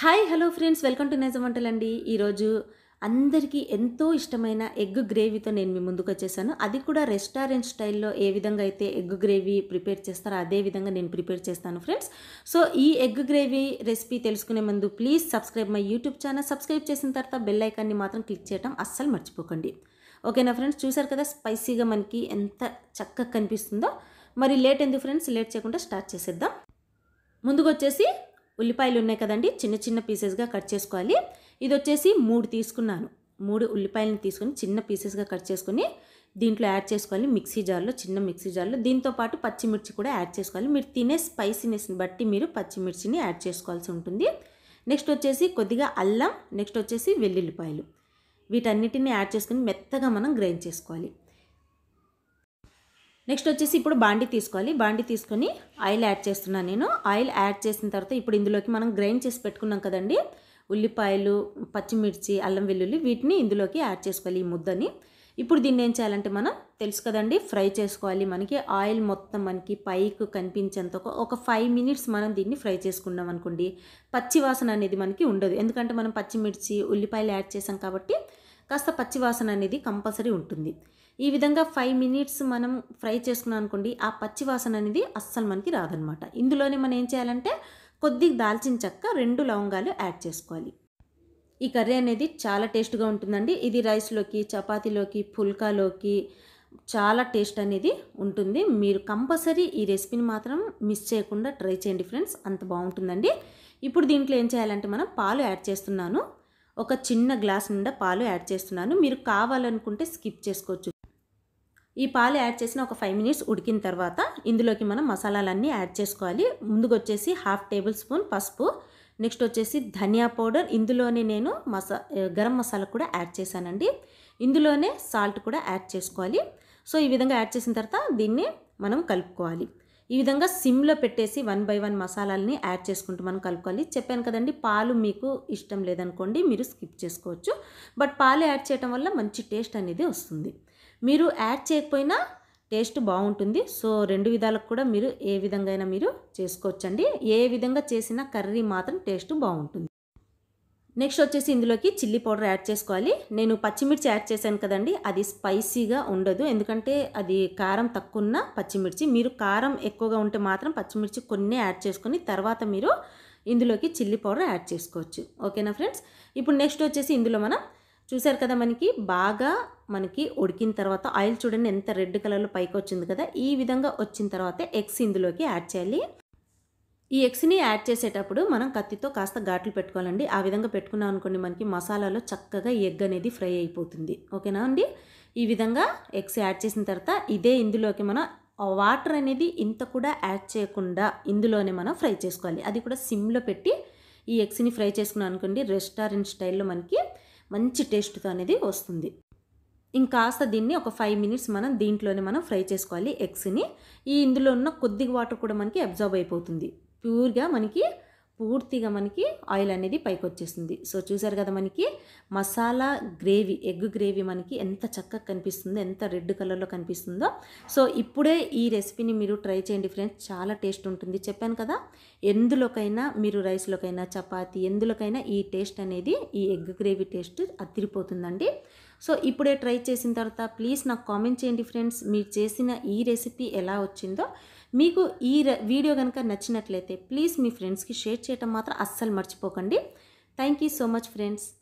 hi hello friends welcome to Nizam వంటలండి ఈరోజు అందరికీ ఎంతో ఇష్టమైన ఎగ్ గ్రేవీతో నేను మీ ముందుకు వచ్చేసాను అది కూడా రెస్టారెంట్ స్టైల్లో ఏ విధంగా అయితే ఎగ్ గ్రేవీ ప్రిపేర్ చేస్తారో అదే విధంగా నేను ప్రిపేర్ చేస్తాను ఫ్రెండ్స్ సో ఈ ఎగ్ గ్రేవీ రెసిపీ తెలుసుకునే ముందు please subscribe my YouTube channel subscribe చేసిన తర్వాత బెల్ ఐకాన్ని మాత్రం క్లిక్ చేయడం అస్సలు మర్చిపోకండి ఓకేనా ఫ్రెండ్స్ చూసారు కదా స్పైసీగా మనకి ఎంత చక్కగా కనిపిస్తుందో మరి లేట్ ఎందుకు ఫ్రెండ్స్ లేట్ చేయకుండా స్టార్ట్ చేసేద్దాం ముందుకు వచ్చేసి ఉల్లిపాయలు ఉన్నాయి కదండి చిన్న చిన్న పీసెస్గా కట్ చేసుకోవాలి ఇది వచ్చేసి మూడు తీసుకున్నాను మూడు ఉల్లిపాయలను తీసుకొని చిన్న పీసెస్గా కట్ చేసుకొని దీంట్లో యాడ్ చేసుకోవాలి మిక్సీ జార్లో చిన్న మిక్సీ జార్లో దీంతో పాటు పచ్చిమిర్చి కూడా యాడ్ చేసుకోవాలి మీరు తినే స్పైసీనెస్ని బట్టి మీరు పచ్చిమిర్చిని యాడ్ చేసుకోవాల్సి ఉంటుంది నెక్స్ట్ వచ్చేసి కొద్దిగా అల్లం నెక్స్ట్ వచ్చేసి వెల్లుల్లిపాయలు వీటన్నిటిని యాడ్ చేసుకొని మెత్తగా మనం గ్రైండ్ చేసుకోవాలి నెక్స్ట్ వచ్చేసి ఇప్పుడు బాండి తీసుకోవాలి బాండి తీసుకొని ఆయిల్ యాడ్ చేస్తున్నాను నేను ఆయిల్ యాడ్ చేసిన తర్వాత ఇప్పుడు ఇందులోకి మనం గ్రైండ్ చేసి పెట్టుకున్నాం కదండి ఉల్లిపాయలు పచ్చిమిర్చి అల్లం వెల్లుల్లి వీటిని ఇందులోకి యాడ్ చేసుకోవాలి ఈ ముద్దని ఇప్పుడు దీన్ని ఏం చేయాలంటే మనం తెలుసు కదండి ఫ్రై చేసుకోవాలి మనకి ఆయిల్ మొత్తం మనకి పైకి కనిపించేంత ఒక ఒక ఫైవ్ మినిట్స్ మనం దీన్ని ఫ్రై చేసుకున్నాం అనుకోండి పచ్చి వాసన అనేది మనకి ఉండదు ఎందుకంటే మనం పచ్చిమిర్చి ఉల్లిపాయలు యాడ్ చేసాం కాబట్టి కాస్త పచ్చి వాసన అనేది కంపల్సరీ ఉంటుంది ఈ విధంగా ఫైవ్ మినిట్స్ మనం ఫ్రై చేసుకున్నాం అనుకోండి ఆ పచ్చి వాసన అనేది అస్సలు మనకి రాదనమాట ఇందులోనే మనం ఏం చేయాలంటే కొద్దిగా దాల్చిన చెక్క రెండు లవంగాలు యాడ్ చేసుకోవాలి ఈ కర్రీ అనేది చాలా టేస్ట్గా ఉంటుందండి ఇది రైస్లోకి చపాతీలోకి పుల్కాలోకి చాలా టేస్ట్ అనేది ఉంటుంది మీరు కంపల్సరీ ఈ రెసిపీని మాత్రం మిస్ చేయకుండా ట్రై చేయండి ఫ్రెండ్స్ అంత బాగుంటుందండి ఇప్పుడు దీంట్లో ఏం చేయాలంటే మనం పాలు యాడ్ చేస్తున్నాను ఒక చిన్న గ్లాస్ నిండా పాలు యాడ్ చేస్తున్నాను మీరు కావాలనుకుంటే స్కిప్ చేసుకోవచ్చు ఈ పాలు యాడ్ చేసిన ఒక ఫైవ్ మినిట్స్ ఉడికిన తర్వాత ఇందులోకి మనం మసాలాలన్నీ యాడ్ చేసుకోవాలి ముందుకు వచ్చేసి హాఫ్ టేబుల్ స్పూన్ పసుపు నెక్స్ట్ వచ్చేసి ధనియా పౌడర్ ఇందులోనే నేను మసా గరం మసాలా కూడా యాడ్ చేశానండి ఇందులోనే సాల్ట్ కూడా యాడ్ చేసుకోవాలి సో ఈ విధంగా యాడ్ చేసిన తర్వాత దీన్ని మనం కలుపుకోవాలి ఈ విధంగా సిమ్లో పెట్టేసి వన్ బై వన్ మసాలాలని యాడ్ చేసుకుంటూ మనం కలుపుకోవాలి చెప్పాను కదండి పాలు మీకు ఇష్టం లేదనుకోండి మీరు స్కిప్ చేసుకోవచ్చు బట్ పాలు యాడ్ చేయడం వల్ల మంచి టేస్ట్ అనేది వస్తుంది మీరు యాడ్ చేయకపోయినా టేస్ట్ బాగుంటుంది సో రెండు విధాలకు కూడా మీరు ఏ విధంగా అయినా మీరు చేసుకోవచ్చండి ఏ విధంగా చేసినా కర్రీ మాత్రం టేస్ట్ బాగుంటుంది నెక్స్ట్ వచ్చేసి ఇందులోకి చిల్లీ పౌడర్ యాడ్ చేసుకోవాలి నేను పచ్చిమిర్చి యాడ్ చేశాను కదండి అది స్పైసీగా ఉండదు ఎందుకంటే అది కారం తక్కువ ఉన్న పచ్చిమిర్చి మీరు కారం ఎక్కువగా ఉంటే మాత్రం పచ్చిమిర్చి కొన్ని యాడ్ చేసుకొని తర్వాత మీరు ఇందులోకి చిల్లీ పౌడర్ యాడ్ చేసుకోవచ్చు ఓకేనా ఫ్రెండ్స్ ఇప్పుడు నెక్స్ట్ వచ్చేసి ఇందులో మనం చూసారు కదా మనకి బాగా మనకి ఉడికిన తర్వాత ఆయిల్ చూడండి ఎంత రెడ్ కలర్లో పైకి వచ్చింది కదా ఈ విధంగా వచ్చిన తర్వాత ఎగ్స్ ఇందులోకి యాడ్ చేయాలి ఈ ఎగ్స్ని యాడ్ చేసేటప్పుడు మనం కత్తితో కాస్త ఘాట్లు పెట్టుకోవాలండి ఆ విధంగా పెట్టుకున్నాం అనుకోండి మనకి మసాలాలో చక్కగా ఎగ్ అనేది ఫ్రై అయిపోతుంది ఓకేనా అండి ఈ విధంగా ఎగ్స్ యాడ్ చేసిన తర్వాత ఇదే ఇందులోకి మనం వాటర్ అనేది ఇంత కూడా యాడ్ చేయకుండా ఇందులోనే మనం ఫ్రై చేసుకోవాలి అది కూడా సిమ్లో పెట్టి ఈ ఎగ్స్ని ఫ్రై చేసుకున్నాం అనుకోండి రెస్టారెంట్ స్టైల్లో మనకి మంచి టేస్ట్తో అనేది వస్తుంది ఇంకాస్త దీన్ని ఒక ఫైవ్ మినిట్స్ మనం దీంట్లోనే మనం ఫ్రై చేసుకోవాలి ఎగ్స్ని ఈ ఇందులో ఉన్న కొద్దిగా వాటర్ కూడా మనకి అబ్జర్వ్ అయిపోతుంది ప్యూర్గా మనకి పూర్తిగా మనకి ఆయిల్ అనేది పైకి వచ్చేస్తుంది సో చూసారు కదా మనకి మసాలా గ్రేవీ ఎగ్ గ్రేవీ మనకి ఎంత చక్కగా కనిపిస్తుందో ఎంత రెడ్ కలర్లో కనిపిస్తుందో సో ఇప్పుడే ఈ రెసిపీని మీరు ట్రై చేయండి ఫ్రెండ్స్ చాలా టేస్ట్ ఉంటుంది చెప్పాను కదా ఎందులోకైనా మీరు రైస్లోకైనా చపాతి ఎందులోకైనా ఈ టేస్ట్ అనేది ఈ ఎగ్ గ్రేవీ టేస్ట్ అదిరిపోతుందండి సో ఇప్పుడే ట్రై చేసిన తర్వాత ప్లీజ్ నాకు కామెంట్ చేయండి ఫ్రెండ్స్ మీరు చేసిన ఈ రెసిపీ ఎలా వచ్చిందో మీకు ఈ వీడియో కనుక నచ్చినట్లయితే ప్లీజ్ మీ ఫ్రెండ్స్కి షేర్ చేయటం మాత్రం అస్సలు మర్చిపోకండి thank you so much friends